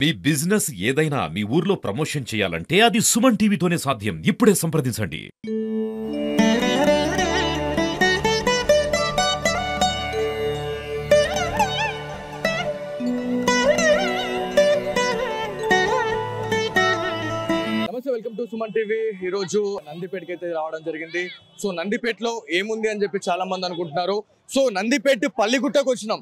మీ business ఏదైనా మీ ఊర్లో promotion చేయాలంటే అది సుమన్ టీవీతోనే సాధ్యం ఇప్పుడే సంప్రదించండి నమస్తే వెల్కమ్ టు సుమన్ టీవీ ఈ రోజు నందిపేటకి అయితే రావడం జరిగింది సో నందిపేటలో ఏముంది అని చెప్పి చాలా మంది అనుకుంటున్నారు సో నందిపేట పల్లిగుట్టకు వచ్చినాం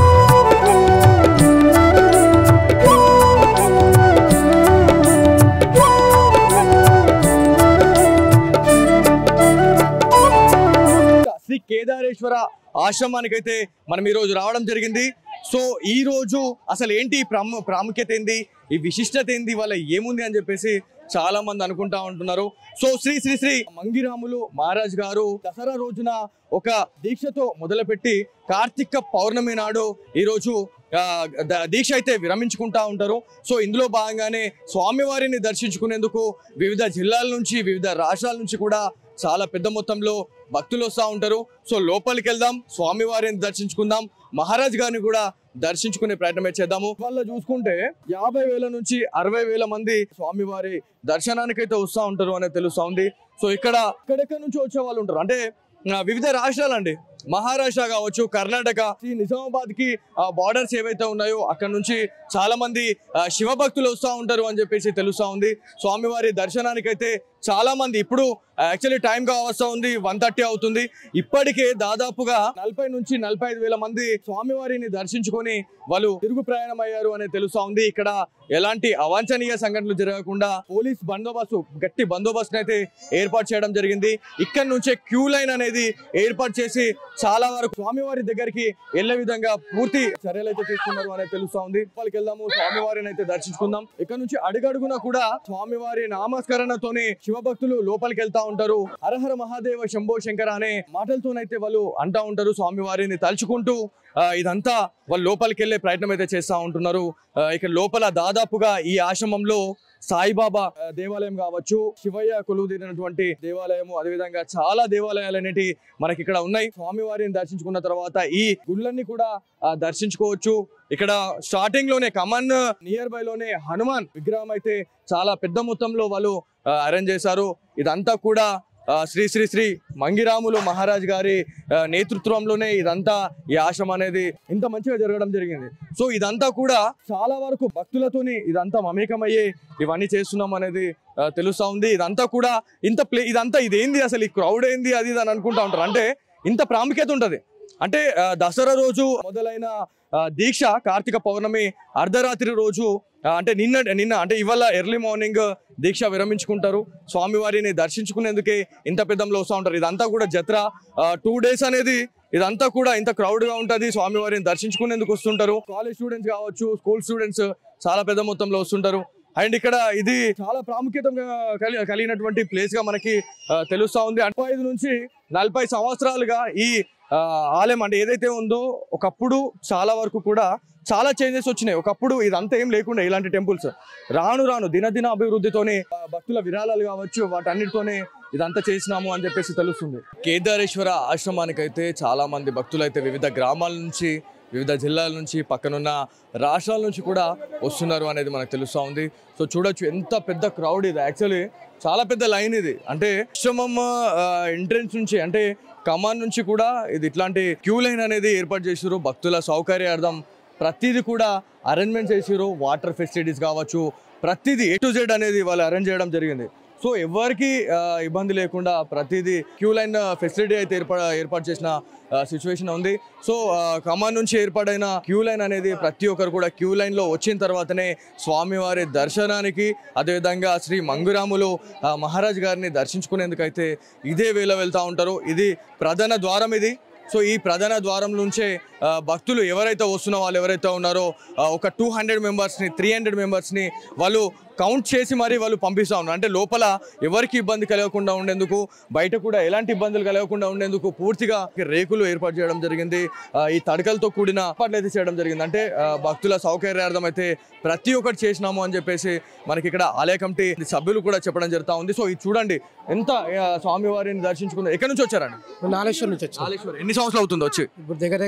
శ్రీ కేదారేశ్వర ఆశ్రమానికి అయితే మనం ఈ రోజు రావడం జరిగింది సో ఈ రోజు అసలు ఏంటి ఈ ప్రాము ప్రాముఖ్యత ఏంది ఈ విశిష్టత ఏంది వాళ్ళ ఏముంది అని చెప్పేసి చాలా మంది అనుకుంటా ఉంటున్నారు సో శ్రీ శ్రీ శ్రీ మంగిరాములు మహారాజ్ గారు దసరా రోజున ఒక దీక్షతో మొదలుపెట్టి కార్తీక పౌర్ణమి నాడు ఈ రోజు ఆ, ద- దీక్ష అయితే విరమించుకుంటా ఉంటారు సో ఇందులో భాగంగానే స్వామివారిని దర్శించుకునేందుకు వివిధ జిల్లాల నుంచి వివిధ రాష్ట్రాల నుంచి కూడా చాలా పెద్ద మొత్తంలో భక్తులు వస్తూ ఉంటారు సో లోపలికి వెళ్దాం స్వామివారిని దర్శించుకుందాం మహారాజ్ గారిని కూడా దర్శించుకునే ప్రయత్నమే చేద్దాము వాళ్ళ చూసుకుంటే యాభై వేల నుంచి అరవై వేల మంది స్వామివారి దర్శనానికైతే వస్తూ ఉంటారు అనేది తెలుస్తా ఉంది సో ఇక్కడ ఎక్కడెక్కడ నుంచి వచ్చే వాళ్ళు ఉంటారు అంటే ఆ, వివిధ రాష్ట్రాలండి మహారాష్ట్ర కావచ్చు కర్ణాటక ఈ నిజామాబాద్ కి బార్డర్స్ ఏవైతే ఉన్నాయో అక్కడ నుంచి చాలా మంది ఆ, శివ భక్తులు వస్తూ ఉంటారు అని చెప్పేసి తెలుస్తా ఉంది స్వామివారి దర్శనానికైతే చాలా మంది ఇప్పుడు యాక్చువల్లీ టైం కావస్తా ఉంది వన్ థర్టీ అవుతుంది ఇప్పటికే దాదాపుగా నలభై నుంచి నలభై ఐదు వేల మంది స్వామివారిని దర్శించుకొని వాళ్ళు తిరుగు ప్రయాణం అయ్యారు అనేది తెలుస్తా ఉంది ఇక్కడ ఎలాంటి అవాంఛనీయ సంఘటనలు జరగకుండా పోలీస్ బందోబస్తు గట్టి బందోబస్తు అయితే ఏర్పాటు చేయడం జరిగింది ఇక్కడ నుంచే క్యూ లైన్ అనేది ఏర్పాటు చేసి చాలా వరకు స్వామివారి దగ్గరికి వెళ్లే విధంగా పూర్తి చర్యలు అయితే తీసుకున్నారు అనేది తెలుస్తా ఉంది వాళ్ళకి వెళ్దాము స్వామివారిని అయితే దర్శించుకుందాం ఇక్కడ నుంచి అడుగడుగునా కూడా స్వామివారి నామస్కరణతోనే శివభక్తులు లోపలికి వెళ్తా ఉంటారు హరహర మహాదేవ శంభో శంకర అనే మాటలతోనైతే వాళ్ళు అంటా ఉంటారు స్వామివారిని తలుచుకుంటూ ఆ, ఇదంతా వాళ్ళు లోపలికి వెళ్ళే ప్రయత్నం అయితే చేస్తూ ఉంటున్నారు ఆ, ఇక్కడ లోపల దాదాపుగా ఈ ఆశ్రమంలో సాయిబాబా ఆ, దేవాలయం కావచ్చు శివయ్య కొలువుదీరినటువంటి దేవాలయము అదేవిధంగా చాలా దేవాలయాలు అనేటి మనకి ఇక్కడ ఉన్నాయి స్వామివారిని దర్శించుకున్న తర్వాత ఈ గుళ్ళన్ని కూడా ఆ, దర్శించుకోవచ్చు ఇక్కడ స్టార్టింగ్ లోనే కమన్ నియర్ బై లోనే హనుమాన్ విగ్రహం అయితే చాలా పెద్ద మొత్తంలో వాళ్ళు అరేంజ్ చేశారు ఇదంతా కూడా ఆ, శ్రీ శ్రీ శ్రీ మంగిరాములు మహారాజ్ గారి ఆ, నేతృత్వంలోనే ఇదంతా ఈ ఆశ్రమం అనేది ఇంత మంచిగా జరగడం జరిగింది సో ఇదంతా కూడా చాలా వరకు భక్తులతోని ఇదంతా మమేకమయ్యే ఇవన్నీ చేస్తున్నాం అనేది ఆ, తెలుస్తా ఉంది ఇదంతా కూడా ఇంత ప్లే ఇదంతా ఇదేంది అసలు ఈ క్రౌడ్ ఏంది అది ఇది అని అనుకుంటా ఉంటారు అంటే ఇంత ప్రాముఖ్యత ఉంటది అంటే ఆ, దసరా రోజు మొదలైన ఆ, దీక్ష కార్తీక పౌర్ణమి అర్ధరాత్రి రోజు ఆ, అంటే నిన్న నిన్న అంటే ఇవాళ ఎర్లీ మార్నింగ్ దీక్ష విరమించుకుంటారు స్వామివారిని దర్శించుకునేందుకే ఇంత పెద్దంలో వస్తూ ఉంటారు ఇదంతా కూడా జత్ర టూ డేస్ అనేది ఇదంతా కూడా ఇంత క్రౌడ్ గా ఉంటది స్వామివారిని దర్శించుకునేందుకు వస్తుంటారు కాలేజ్ స్టూడెంట్స్ కావచ్చు స్కూల్ స్టూడెంట్స్ చాలా పెద్ద మొత్తంలో వస్తుంటారు అండ్ ఇక్కడ ఇది చాలా ప్రాముఖ్యతంగా కలి- కలిగినటువంటి ప్లేస్ గా మనకి ఆ, తెలుస్తా ఉంది ముప్పై ఐదు నుంచి నలభై సంవత్సరాలుగా ఈ ఆ, ఆలయం అంటే ఏదైతే ఉందో ఒకప్పుడు చాలా వరకు కూడా చాలా చేంజెస్ వచ్చినాయి ఒకప్పుడు ఇదంతా ఏం లేకుండా ఇలాంటి టెంపుల్స్ రాను రాను దినదిన అభివృద్ధితోనే ఆ, భక్తుల విరాళాలు కావచ్చు వాటన్నిటితోనే ఇదంతా చేసినాము అని చెప్పేసి తెలుస్తుంది కేదారేశ్వర ఆశ్రమానికి అయితే చాలా మంది భక్తులు అయితే వివిధ గ్రామాల నుంచి వివిధ జిల్లాల నుంచి పక్కనున్న రాష్ట్రాల నుంచి కూడా వస్తున్నారు అనేది మనకు తెలుస్తూ ఉంది సో చూడొచ్చు ఎంత పెద్ద క్రౌడ్ ఇది యాక్చువల్లీ చాలా పెద్ద లైన్ ఇది అంటే ఆశ్రమం ఎంట్రెన్స్ నుంచి అంటే కమాన్ నుంచి కూడా ఇది ఇట్లాంటి క్యూ లైన్ అనేది ఏర్పాటు చేసారు భక్తుల సౌకర్యార్థం ప్రతిదీ కూడా అరేంజ్మెంట్ చేసారు వాటర్ ఫెసిలిటీస్ కావచ్చు ప్రతిదీ ఏ టు జెడ్ అనేది వాళ్ళు అరేంజ్ చేయడం జరిగింది సో ఎవరికి ఆ, ఇబ్బంది లేకుండా ప్రతిదీ క్యూ లైన్ ఫెసిలిటీ అయితే ఏర్పా ఏర్పాటు చేసిన సిచ్యువేషన్ ఉంది సో ఆ, ఖమ్మం నుంచి ఏర్పాటైన క్యూ లైన్ అనేది ప్రతి ఒక్కరు కూడా క్యూ లైన్లో వచ్చిన తర్వాతనే స్వామివారి దర్శనానికి అదేవిధంగా శ్రీ మంగురాములు ఆ, మహారాజ్ గారిని దర్శించుకునేందుకైతే ఇదే వేళ వెళ్తూ ఉంటారు ఇది ప్రధాన ద్వారం ఇది సో ఈ ప్రధాన ద్వారం నుంచే ఆ, భక్తులు ఎవరైతే వస్తున్న వాళ్ళు ఎవరైతే ఉన్నారో ఆ, ఒక టూ హండ్రెడ్ మెంబర్స్ని త్రీ హండ్రెడ్ మెంబర్స్ని వాళ్ళు కౌంట్ చేసి మరీ వాళ్ళు పంపిస్తూ ఉన్నారు అంటే లోపల ఎవరికి ఇబ్బంది కలగకుండా ఉండేందుకు బయట కూడా ఎలాంటి ఇబ్బందులు కలగకుండా ఉండేందుకు పూర్తిగా రేకులు ఏర్పాటు చేయడం జరిగింది ఆ, ఈ తడకలతో కూడిన ఏర్పాట్లు అయితే చేయడం జరిగింది అంటే ఆ, భక్తుల సౌకర్యార్థం అయితే ప్రతి ఒక్కటి చేసినాము అని చెప్పేసి మనకి ఇక్కడ ఆలయ కమిటీ సభ్యులు కూడా చెప్పడం జరుగుతూ ఉంది సో ఇది చూడండి ఎంత ఆ, స్వామివారిని దర్శించుకుంది ఎక్కడి నుంచి వచ్చారండి నాలేశ్వర్ నుంచి వచ్చాం కాళేశ్వరం ఎన్ని సంవత్సరాలు అవుతుందో వచ్చి ఇప్పుడు దగ్గర దగ్గర పది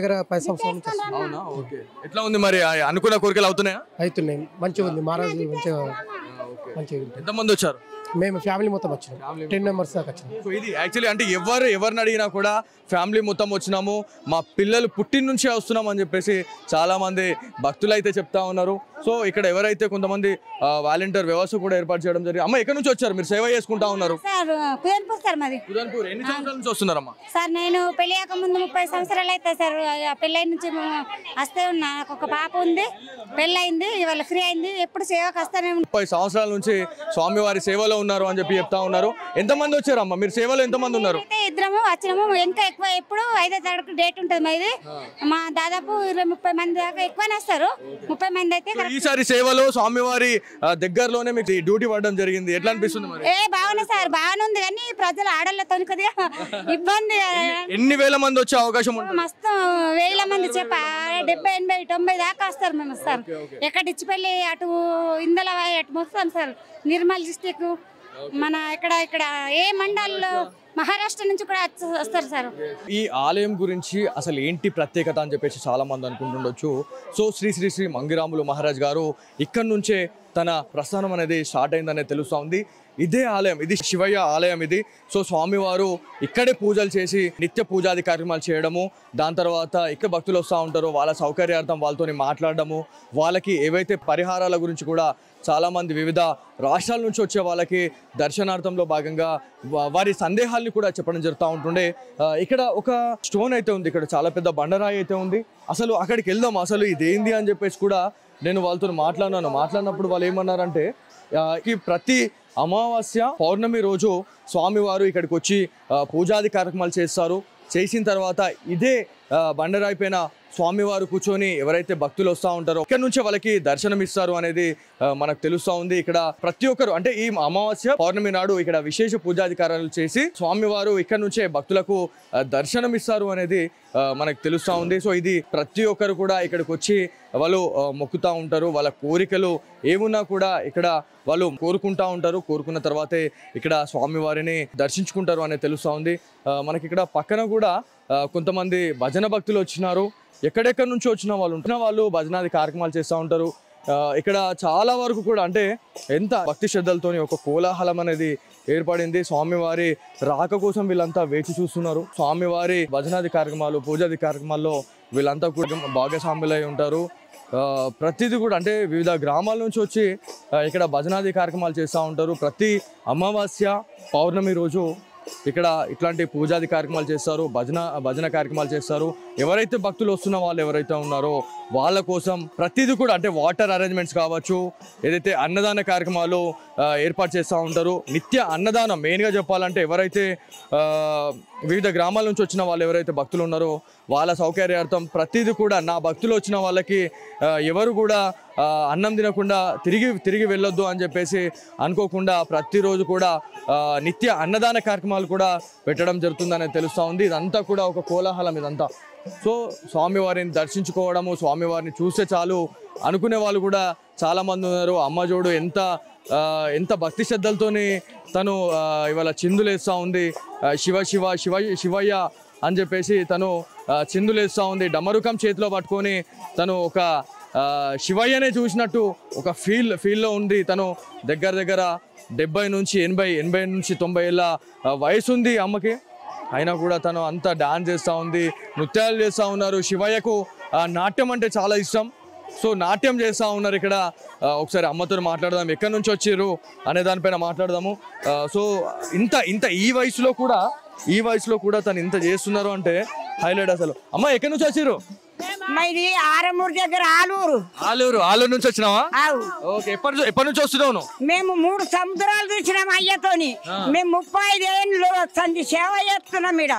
సంవత్సరాల నుంచి వస్తుంది. అవునా ఓకే ఎట్లా ఉంది మరి ఆ అనుకున్న కోరికలు అవుతున్నాయా అవుతున్నాయి మంచిగా ఉంది మహారాజు మంచిగా మంచిగా ఉంటుంది ఎంతమంది వచ్చారు మేము ఫ్యామిలీ మొత్తం వచ్చినాం టెన్ మెంబర్స్ దాకా వచ్చినాం సో ఇది యాక్చువల్లీ అంటే ఎవరు ఎవరిని అడిగినా కూడా ఫ్యామిలీ మొత్తం వచ్చినాము మా పిల్లలు పుట్టిన నుంచే వస్తున్నాం అని చెప్పేసి చాలా మంది భక్తులు అయితే చెప్తా ఉన్నారు సో ఇక్కడ ఎవరైతే కొంతమంది వాలంటీర్ వ్యవస్థ కూడా ఏర్పాటు చేయడం జరిగింది అమ్మ ఎక్కడి నుంచి వచ్చారు మీరు సేవ చేసుకుంటా ఉన్నారు సార్ కుదన్పూర్ సార్ మాది ఉదన్పూర్ ఎన్ని సంవత్సరాల నుంచి వస్తున్నారమ్మా సార్ నేను పెళ్లి ముందు ముప్పై సంవత్సరాలు అయితే సార్ ఆ పెళ్ళై నుంచి మేము వస్తే ఉన్నా నాకు ఒక పాప ఉంది పెళ్ళయింది ఇవాళ ఫ్రీ అయింది ఎప్పుడు సేవకు వస్తానే ఉంటా. ముప్పై సంవత్సరాల నుంచి స్వామివారి సేవలో ఉన్నారు అని చెప్పి చెప్తా ఉన్నారు ఎంతమంది వచ్చారమ్మా మీరు సేవలో ఎంతమంది ఉన్నారు అయితే ఇద్దరము వచ్చినాము ఇంకా ఎక్కువ ఎప్పుడు ఐదో తారీఖు డేట్ ఉంటుంది మాది మా దాదాపు ఇరవై ముప్పై మంది దాకా ఎక్కువనే వస్తారు ముప్పై మంది అయితే సో కరెక్ట్ ఈసారి సేవలో స్వామివారి ఆ, దగ్గరలోనే మీకు ఈ డ్యూటీ పడడం జరిగింది ఎట్లా అనిపిస్తుంది మరి ఏ బాగుంది సార్ బాగానే ఉంది కానీ ప్రజలు ఆడళ్ళతో కొద్దిగా ఇబ్బంది ఎన్ని వేల మంది వచ్చే అవకాశం ఉంటుంది మస్తు వేల మంది చెప్ప డెబ్బై ఎనభై తొంభై దాకా వస్తారు మేము సార్ ఎక్కడ ఇచ్చిపల్లి అటు ఇందల అటు మొత్తం సార్ నిర్మల్ డిస్టిక్ మన ఇక్కడ ఇక్కడ ఏ మండల్లో మహారాష్ట్ర నుంచి కూడా వచ్చి- వస్తారు సార్ ఈ ఆలయం గురించి అసలు ఏంటి ప్రత్యేకత అని చెప్పేసి చాలా మంది అనుకుంటుండొచ్చు సో శ్రీ శ్రీ శ్రీ మంగిరాములు మహారాజ్ గారు ఇక్కడ నుంచే తన ప్రస్థానం అనేది స్టార్ట్ అయిందనేది తెలుస్తూ ఉంది ఇదే ఆలయం ఇది శివయ్య ఆలయం ఇది సో స్వామివారు ఇక్కడే పూజలు చేసి నిత్య పూజాది కార్యక్రమాలు చేయడము దాని తర్వాత ఇక్కడ భక్తులు వస్తూ ఉంటారో వాళ్ళ సౌకర్యార్థం వాళ్ళతో మాట్లాడడము వాళ్ళకి ఏవైతే పరిహారాల గురించి కూడా చాలామంది వివిధ రాష్ట్రాల నుంచి వచ్చే వాళ్ళకి దర్శనార్థంలో భాగంగా వా- వారి సందేహాల్ని కూడా చెప్పడం జరుగుతూ ఉంటుండే ఆ, ఇక్కడ ఒక స్టోన్ అయితే ఉంది ఇక్కడ చాలా పెద్ద బండరాయి అయితే ఉంది అసలు అక్కడికి వెళ్దాం అసలు ఇదేంది అని చెప్పేసి కూడా నేను వాళ్ళతో మాట్లాడినాను మాట్లాడినప్పుడు వాళ్ళు ఏమన్నారంటే ఆ, ఈ ప్రతి అమావాస్య పౌర్ణమి రోజు స్వామివారు ఇక్కడికి వచ్చి ఆ, పూజాది కార్యక్రమాలు చేస్తారు చేసిన తర్వాత ఇదే ఆ, బండరాయి పైన స్వామివారు కూర్చొని ఎవరైతే భక్తులు వస్తూ ఉంటారో ఇక్కడ నుంచే వాళ్ళకి దర్శనం ఇస్తారు అనేది ఆ, మనకు తెలుస్తూ ఉంది ఇక్కడ ప్రతి ఒక్కరు అంటే ఈ అమావాస్య పౌర్ణమి నాడు ఇక్కడ విశేష పూజాధికారాలు చేసి స్వామివారు ఇక్కడ నుంచే భక్తులకు ఆ, దర్శనం ఇస్తారు అనేది ఆ, మనకు తెలుస్తూ ఉంది సో ఇది ప్రతి ఒక్కరు కూడా ఇక్కడికి వచ్చి వాళ్ళు ఆ, మొక్కుతా ఉంటారు వాళ్ళ కోరికలు ఏమున్నా కూడా ఇక్కడ వాళ్ళు కోరుకుంటా ఉంటారు కోరుకున్న తర్వాతే ఇక్కడ స్వామివారిని దర్శించుకుంటారు అనేది తెలుస్తూ ఉంది ఆ, మనకి ఇక్కడ పక్కన కూడా ఆ, కొంతమంది భజన భక్తులు వచ్చినారు ఎక్కడెక్కడి నుంచి వచ్చిన వాళ్ళు ఉంటున్న వాళ్ళు భజనాది కార్యక్రమాలు చేస్తూ ఉంటారు ఆ, ఇక్కడ చాలా వరకు కూడా అంటే ఎంత భక్తి శ్రద్ధలతోని ఒక కోలాహలం అనేది ఏర్పడింది స్వామివారి రాక కోసం వీళ్ళంతా వేచి చూస్తున్నారు స్వామివారి భజనాది కార్యక్రమాలు పూజాది కార్యక్రమాల్లో వీళ్ళంతా కూడా భాగస్వాములై ఉంటారు ఆ, ప్రతిదీ కూడా అంటే వివిధ గ్రామాల నుంచి వచ్చి ఆ, ఇక్కడ భజనాది కార్యక్రమాలు చేస్తూ ఉంటారు ప్రతి అమావాస్య పౌర్ణమి రోజు ఇక్కడ ఇట్లాంటి పూజాది కార్యక్రమాలు చేస్తారు భజన భజన కార్యక్రమాలు చేస్తారు ఎవరైతే భక్తులు వస్తున్న వాళ్ళు ఎవరైతే ఉన్నారో వాళ్ళ కోసం ప్రతిదీ కూడా అంటే వాటర్ అరేంజ్మెంట్స్ కావచ్చు ఏదైతే అన్నదాన కార్యక్రమాలు ఆ, ఏర్పాటు చేస్తూ ఉంటారు నిత్య అన్నదానం మెయిన్గా చెప్పాలంటే ఎవరైతే ఆ, వివిధ గ్రామాల నుంచి వచ్చిన వాళ్ళు ఎవరైతే భక్తులు ఉన్నారో వాళ్ళ సౌకర్యార్థం ప్రతిదీ కూడా నా భక్తులు వచ్చిన వాళ్ళకి ఆ, ఎవరు కూడా ఆ, అన్నం తినకుండా తిరిగి తిరిగి వెళ్ళొద్దు అని చెప్పేసి అనుకోకుండా ప్రతిరోజు కూడా ఆ, నిత్య అన్నదాన కార్యక్రమాలు కూడా పెట్టడం జరుగుతుందని తెలుస్తూ ఉంది ఇదంతా కూడా ఒక కోలాహలం ఇదంతా సో స్వామివారిని దర్శించుకోవడము స్వామివారిని చూస్తే చాలు అనుకునే వాళ్ళు కూడా చాలామంది ఉన్నారు అమ్మజోడు ఎంత ఆ, ఎంత భక్తి శ్రద్ధలతోని తను ఆ, ఇవాళ చిందులేస్తూ ఉంది ఆ, శివ శివ శివ శివయ్య అని చెప్పేసి తను ఆ, చిందులేస్తూ ఉంది డమరుకం చేతిలో పట్టుకొని తను ఒక ఆ, శివయ్యనే చూసినట్టు ఒక ఫీల్ ఫీల్లో ఉంది తను దగ్గర దగ్గర డెబ్బై నుంచి ఎనభై ఎనభై నుంచి తొంభై ఏళ్ళ ఆ, వయసు ఉంది అమ్మకి అయినా కూడా తను అంతా డాన్స్ చేస్తూ ఉంది నృత్యాలు చేస్తూ ఉన్నారు శివయ్యకు ఆ, నాట్యం అంటే చాలా ఇష్టం సో నాట్యం చేస్తూ ఉన్నారు ఇక్కడ ఆ, ఒకసారి అమ్మతో మాట్లాడదాం ఎక్కడి నుంచి వచ్చారు అనే దానిపైన మాట్లాడదాము ఆ, సో ఇంత ఇంత ఈ వయసులో కూడా ఈ వయసులో కూడా తను ఇంత చేస్తున్నారు అంటే హైలైట్ అసలు అమ్మ ఎక్కడి నుంచి వచ్చారు ఇది ఆరమూరు దగ్గర ఆలూరు ఆలూరు ఆలూరు నుంచి వచ్చినావా ఆవు ఓకే ఎప్పటి నుంచి ఎప్పటి నుంచి వస్తున్నావు నువ్వు? మేము మూడు సముద్రాలు చూసినాం అయ్యతోని మేము ముప్పై ఐదు ఏళ్ళు సంధి సేవ చేస్తున్నాం ఈడ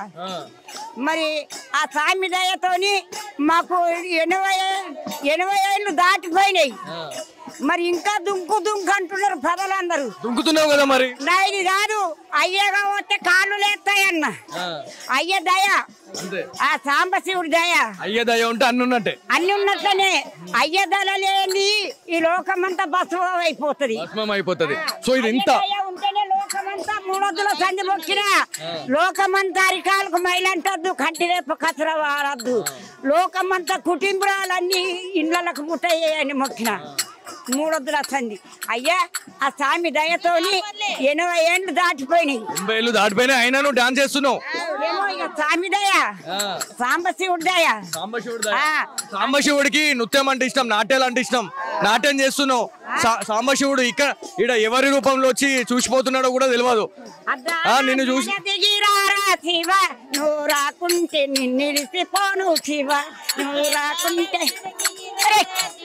మరి ఆ స్వామి దయతోని మాకు ఎనభై ఎనభై ఏళ్ళు దాటిపోయినాయి మరి ఇంకా దుంకు దుంకు అంటున్నారు ప్రజలందరూ దుంకుతున్నావు కదా మరి నా ఇది కాదు అయ్యగా వస్తే కాళ్ళు లేస్తాయన్న అయ్య దయ అంతే ఆ సాంబశివుడి దయ అయ్యే దయ ఉంటే అన్ని ఉన్నట్టే అన్ని ఉన్నట్లనే అయ్య దళ లేని ఈ లోకమంతా బస్సు అయిపోతుంది భస్మం అయిపోతుంది సో ఇది ఇంత అయ్య దయ ఉంటేనే లోకమంతా మూడొద్దుల సంధి మొక్కిన లోకమంతా అరికాలకు మైలంటద్దు కంటి రేపు కసర వాడద్దు లోకమంతా కుటుంబాలన్నీ ఇండ్లకు ముట్టయ్యని మొక్కిన మూడొద్దుల సంధి అయ్యా ఆ స్వామి దయతోని ఎనభై ఏళ్ళు దాటిపోయినాయి తొంభై ఏళ్ళు దాటిపోయినా అయినా నువ్వు డాన్స్ చేస్తున్నావు ఏమో ఇక స్వామి దయ సాంబశివుడి దయ ఆ. సాంబశివుడికి నృత్యం అంటే ఇష్టం నాట్యాలు అంటే ఇష్టం నాట్యం చేస్తున్నావు సా- సాంబశివుడు ఇక్కడ ఇక్కడ ఎవరి రూపంలో వచ్చి చూసిపోతున్నాడో కూడా తెలియదు ఆ, నిన్ను చూసి- దిగిరారా శివ నువ్వు రాకుంటే నిన్నిడిసిపోను శివ నువ్వు రాకుంటే అరే!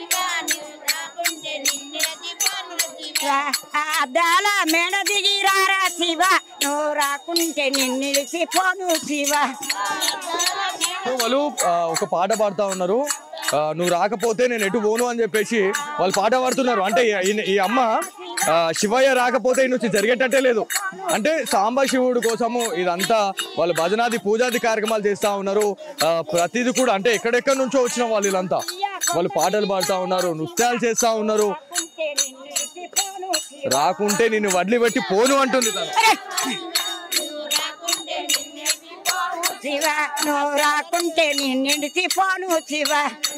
ఆ అద్దాల మేడ దిగిరారా శివ నువ్వు రాకుంటే నిన్నిడిసిపోను శివ సో వాళ్ళు ఆ, ఒక పాట పాడుతా ఉన్నారు ఆ, నువ్వు రాకపోతే నేను ఎటు పోను అని చెప్పేసి వాళ్ళు పాట పాడుతున్నారు అంటే ఈ- ఈ అమ్మ ఆ, శివయ్య రాకపోతే ఈ నుంచి జరిగేటట్టే లేదు అంటే సాంబ శివుడు కోసము ఇదంతా వాళ్ళు భజనాది పూజాది కార్యక్రమాలు చేస్తా ఉన్నారు ఆ, ప్రతిది కూడా అంటే ఎక్కడెక్కడి నుంచో వచ్చిన వాళ్ళు వీళ్ళంతా వాళ్ళు పాటలు పాడుతా ఉన్నారు నృత్యాలు చేస్తా ఉన్నారు రాకుంటే నిన్నిడిసిపోను శివ. రాకుంటే నిన్ను వడ్లి పెట్టి పోను అంటుంది తను. అరే! శివ నువ్వు రాకుంటే నిన్నిడిసిపోను శివ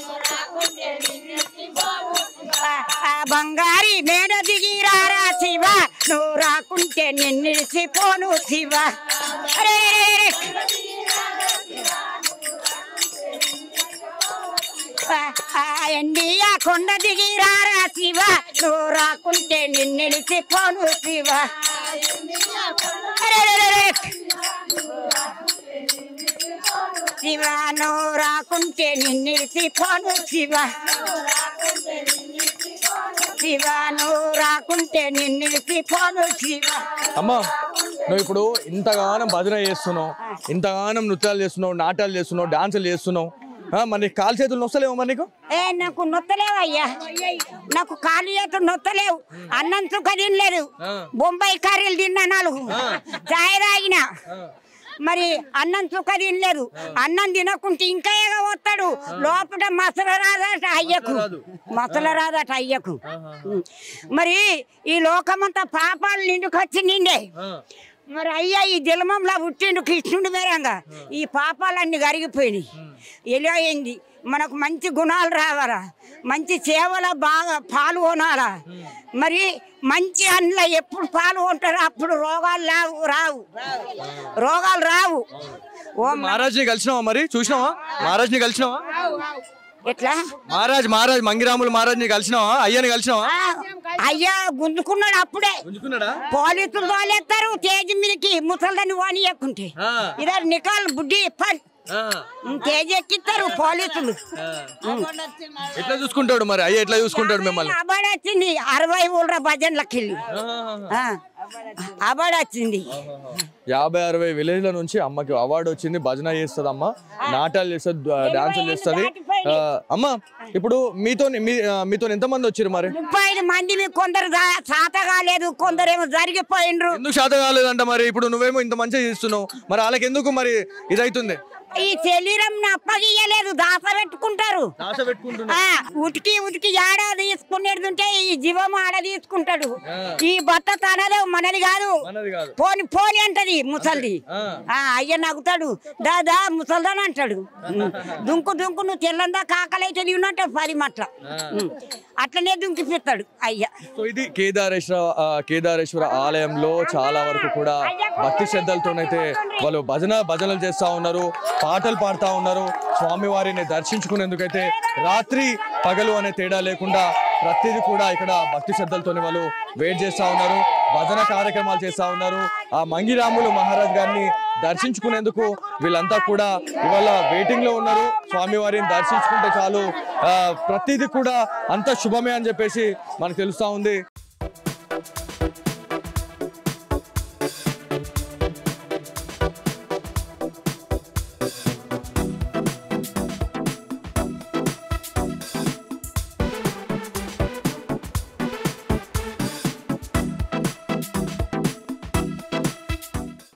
ఆ- ఆ బంగారి మేడ దిగిరారా శివ నువ్వు రాకుంటే నిన్నిడిసిపోను శివ అరే అరే, అరే. ఆ- ఆ ఎండియా కొండ దిగిరారా శివ నువ్వు రాకుంటే నిన్నిడిసిపోను శివ అరే అరే, అరే. శివ నువ్వు రాకుంటే నిన్నిడిసిపోను శివ శివ నువ్వు రాకుంటే నిన్నిడిసిపోను శివ అమ్మా నువ్వు ఇప్పుడు ఇంతగానం భజన చేస్తున్నావు ఇంతగానం నృత్యాలు చేస్తున్నావు నాట్యాలు చేస్తున్నావు డాన్సులు చేస్తున్నావు ఆ, మరి నీకు కాలు చేతులు నొస్తలేవు మరి నీకు ఏ నాకు నొత్తలేవు అయ్యా నాకు కాలు చేతులు నొత్తలేవు అన్నం చుక్క తినలేదు బొంబాయి కర్రీలు తిన్నా నాలుగు చాయ్ తాగిన మరి అన్నం చుక్క తినలేదు అన్నం తినకుంటే ఇంకా ఏదో వస్తాడు లోపల మసల రాదట అయ్యకు మసల రాదట అయ్యకు మరి ఈ లోకమంతా పాపాలు నిండుకొచ్చి నిండే మరి అయ్యా ఈ జలమంలో పుట్టిండు కృష్ణుడి మేరంగా ఈ పాపాలన్నీ కరిగిపోయినాయి ఎలా అయింది మనకు మంచి గుణాలు రావాలా మంచి సేవల బాగా పాల్గొనాలా మరి మంచి అందులో ఎప్పుడు పాల్గొంటారో అప్పుడు రోగాలు రావు రావు రోగాలు రావు ఓ మహారాజ్ని కలిసినావా మరి చూసినావా మహారాజ్ని కలిసినావా ఎట్లా మహారాజ్ మహారాజ్ మంగిరాములు మహారాజ్ని కలిసినావా అయ్యని కలిసినావా ఆ, అయ్యా గుంజుకున్నాడు అప్పుడే ఉంచుకున్నాడా పోలీసులు తోలేస్తారు తేజీ మీదకి ముసల్దాన్ని వాణి ఎక్కుంటే ఆ. ఇదే నికాల్ బుడ్డి పని తేజ్ ఎక్కిస్తారు పోలీసులు ఎట్లా చూసుకుంటాడు మరి అయ్య ఎట్లా చూసుకుంటాడు మిమ్మల్ని అవార్డు వచ్చింది అరవై ఊళ్ళ భజనలకి వెళ్ళి అవార్డు వచ్చింది యాభై అరవై విలేజ్ల నుంచి అమ్మకి అవార్డు వచ్చింది భజన చేస్తుంది అమ్మ నాట్యాలు చేస్తుంది డాన్సులు చేస్తుంది ఆ, అమ్మ ఇప్పుడు మీతో మీతో ఎంతమంది వచ్చారు మరి ముప్పై ఐదు మంది మీకు కొందరు దా- సాత కాలేదు కొందరేమో జరిగిపోయిండ్రు ఎందుకు శాతం కాలేదంట మరి ఇప్పుడు నువ్వేమో ఇంత మంచిగా చేస్తున్నావు మరి వాళ్ళకి ఎందుకు మరి ఇదైతుంది ఈ శరీరం అప్పగియలేదు దాస పెట్టుకుంటారు ఆశ పెట్టుకుంటున్నా ఆ, ఉతికి ఉతికి ఆడ తీసుకునేది ఉంటే ఈ జీవం ఆడ తీసుకుంటాడు ఈ బట్ట తనదే మనది కాదు మనది కాదు పోని పోని అంటది ముసల్ది ఆ. ఆ, అయ్య నవ్వుతాడు దాదా ముసల్దాన్ అంటాడు ఉమ్. దుంకు దుంకు నువ్వు తెల్లందా కాకలైతే ఉన్నట్టు పది మట్ల ఉమ్. అట్లనే దుంకిపిస్తాడు అయ్య సో ఇది కేదారేశ్వర ఆ, కేదారేశ్వర ఆలయంలో చాలా వరకు కూడా భక్తి శ్రద్ధలతోనైతే వాళ్ళు భజన భజనలు చేస్తా ఉన్నారు పాటలు పాడుతా ఉన్నారు స్వామివారిని దర్శించుకునేందుకైతే రాత్రి పగలు అనే తేడా లేకుండా ప్రతిదీ కూడా ఇక్కడ భక్తి శ్రద్ధలతోనే వాళ్ళు వెయిట్ చేస్తా ఉన్నారు భజన కార్యక్రమాలు చేస్తా ఉన్నారు ఆ మంగిరాములు మహారాజ్ గారిని దర్శించుకునేందుకు వీళ్ళంతా కూడా ఇవాళ వెయిటింగ్ లో ఉన్నారు స్వామివారిని దర్శించుకుంటే చాలు ఆ, ప్రతిదీ కూడా అంత శుభమే అని చెప్పేసి మనకు తెలుస్తా ఉంది